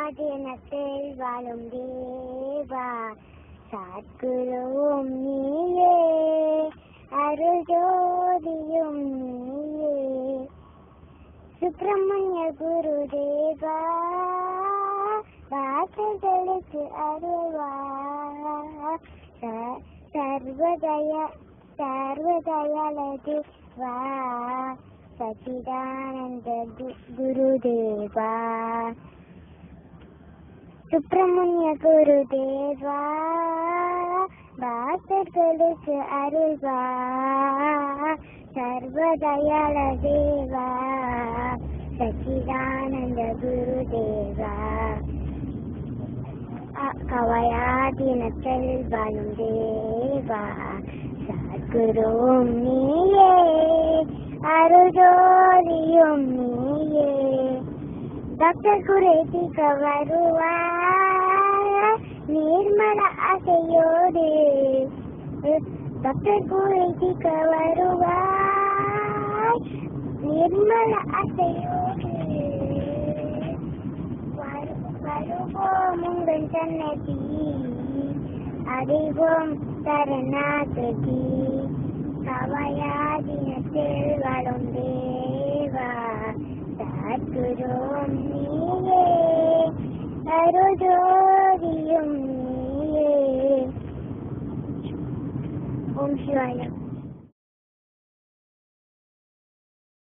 தினத்தில் வாழும் தேவா சாத்குருவும் நீயே அருள் ஜோதியும் நீயே சுப்பிரமணிய குரு தேவா வாசல்களுக்கு அருள்வா ச- சர்வதய சர்வதயால தேவா சச்சிதானந்த கு- குருதேவா சுப்பிரமணிய குருதேவா பாசர்களுக்கு அருள்வா சர்வதயாள தேவா சச்சிதானந்த குருதேவா அ- கவயாதீனத்தில் வாழும் தேவா சத்குருவும் நீயே அருஜோதியும் நீயே டாக்டர் குறைத்திக்க வருவாய் நிர்மல ஆசையோடு டாக்டர் குறைத்திக்க வருவாய் நிர்மல ஆசையோடு வரு- வருவோம் உங்கள் சன்னதி அறிவோம் தரணாகதி கவயாதினத்தில் வரும் தேவா சத்குரும் நீயே அருஜோதியும் நீயே ஓம் சிவாயம்